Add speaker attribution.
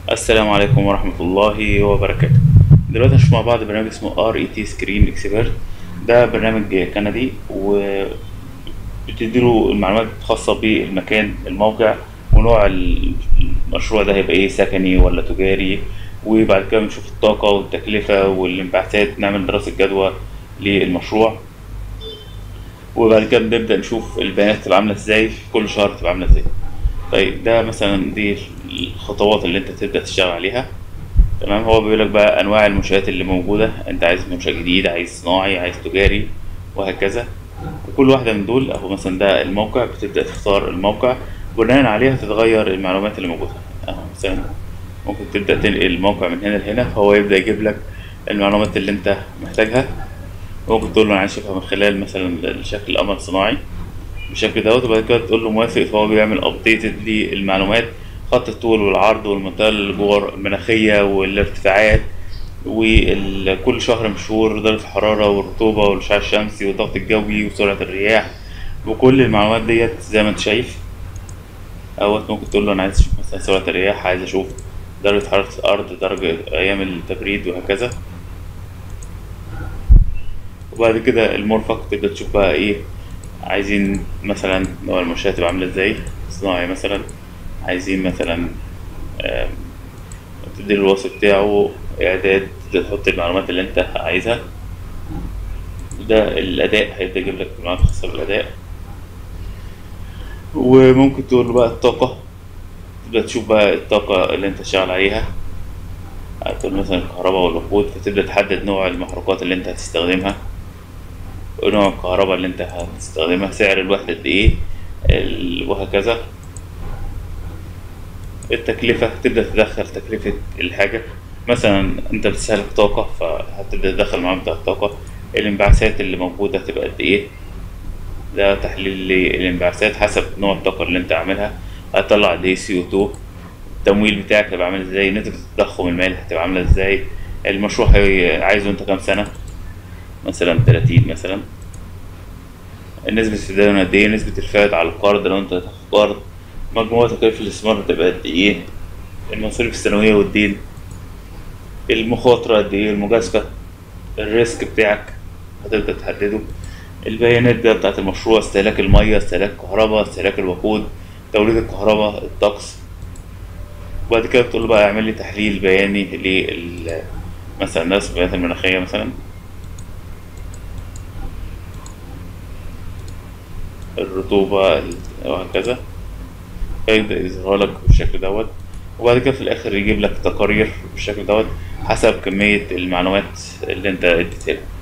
Speaker 1: السلام عليكم ورحمة الله وبركاته دلوقتي هنشوف مع بعض برنامج اسمه ار اي تي سكرين اكسبرت ده برنامج كندي و بتديله المعلومات الخاصة بالمكان الموقع ونوع المشروع ده هيبقى ايه سكني ولا تجاري وبعد كده بنشوف الطاقة والتكلفة والانبعاثات نعمل دراسة جدوى للمشروع وبعد كده بنبدأ نشوف البيانات تبقى عاملة ازاي كل شهر تبقى عاملة ازاي طيب ده مثلا دي الخطوات اللي انت تبدأ تشتغل عليها تمام هو بيقول لك بقى انواع المنشآت اللي موجودة انت عايز منشأ جديد عايز صناعي عايز تجاري وهكذا وكل واحدة من دول اهو مثلا ده الموقع بتبدأ تختار الموقع بناء عليها تتغير المعلومات اللي موجودة اهو مثلا ممكن تبدأ تنقل الموقع من هنا لهنا فهو يبدأ يجيب لك المعلومات اللي انت محتاجها ممكن تقول له انا عايز اشوفها من خلال مثلا الشكل القمر الصناعي بالشكل دوت وبعد كده تقول له موافق فهو بيعمل ابديتد للمعلومات خط الطول والعرض والمنطقة الجغر- المناخية والارتفاعات وكل شهر من الشهور درجة الحرارة والرطوبة والإشعاع الشمسي والضغط الجوي وسرعة الرياح وكل المعلومات ديت زي ما انت شايف اهوت ممكن تقول له انا عايز اشوف مثلا سرعة الرياح عايز اشوف درجة حرارة الأرض درجة أيام التبريد وهكذا وبعد كده المرفق تبدأ تشوف بقى ايه عايزين مثلا نوع المنشأة تبقى عاملة ازاي صناعي مثلا عايزين مثلا آم، تديله الوصف بتاعه إعداد تحط المعلومات اللي أنت عايزها ده الأداء هيبدأ يجيب لك معلومات خاصة بالأداء وممكن تقول له بقى الطاقة تبدأ تشوف بقى الطاقة اللي أنت شغال عليها هتقول مثلا الكهرباء والوقود فتبدأ تحدد نوع المحروقات اللي أنت هتستخدمها ونوع الكهرباء اللي أنت هتستخدمها سعر الوحدة قد إيه ال- وهكذا التكلفة تبدأ تدخل تكلفة الحاجة مثلا أنت بتستهلك طاقة فهتبدأ تدخل معاهم بتاع الطاقة الانبعاثات اللي موجودة تبقى قد إيه ده تحليل للانبعاثات حسب نوع الطاقة اللي أنت عاملها هتطلع قد إيه سي او 2 التمويل بتاعك هيبقى عامل ازاي نسبة التضخم المالي هتبقى عاملة ازاي المشروع هي- عايزه انت كام سنة مثلا 30 مثلا نسبة التداول قد ايه نسبة الفائد على القرض لو انت هتاخد قرض مجموع تكاليف الاستثمار هتبقى قد ايه المصاريف السنوية والدين المخاطرة قد ايه المجازفة الريسك بتاعك هتبدأ تحدده البيانات بقى بتاعت المشروع استهلاك المية استهلاك الكهرباء استهلاك الوقود توليد الكهرباء الطقس وبعد كده بتقول له بقى اعمل لي تحليل بياني لل مثلا نفس البيانات المناخية مثلا الرطوبة ال- وهكذا فيبدأ يظهر لك بالشكل دوت وبعد كده في الآخر يجيب لك تقارير بالشكل دوت حسب كمية المعلومات اللي أنت اديتها له